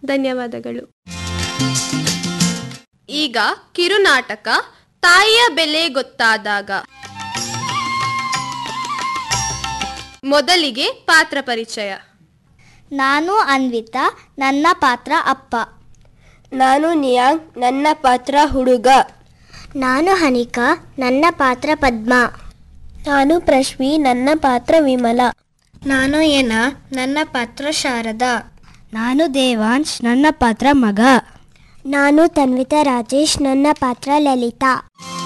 ಧನ್ಯವಾದಗಳು ಈಗ ಕಿರುನಾಟಕ ತಾಯಿಯ ಬೆಲೆ ಗೊತ್ತಾದಾಗ ಮೊದಲಿಗೆ ಪಾತ್ರ ಪರಿಚಯ ನಾನು ಅನ್ವಿತಾ ನನ್ನ ಪಾತ್ರ ಅಪ್ಪ ನಾನು ನಿಯಾಂಗ್ ನನ್ನ ಪಾತ್ರ ಹುಡುಗ ನಾನು ಹನಿಕಾ ನನ್ನ ಪಾತ್ರ ಪದ್ಮ ನಾನು ಪ್ರಶ್ವಿ ನನ್ನ ಪಾತ್ರ ವಿಮಲ ನಾನು ಏನ ನನ್ನ ಪಾತ್ರ ಶಾರದಾ ನಾನು ದೇವಾಂಶ್ ನನ್ನ ಪಾತ್ರ ಮಗ ನಾನು ತನ್ವಿತಾ ರಾಜೇಶ್ ನನ್ನ ಪಾತ್ರ ಲಲಿತಾ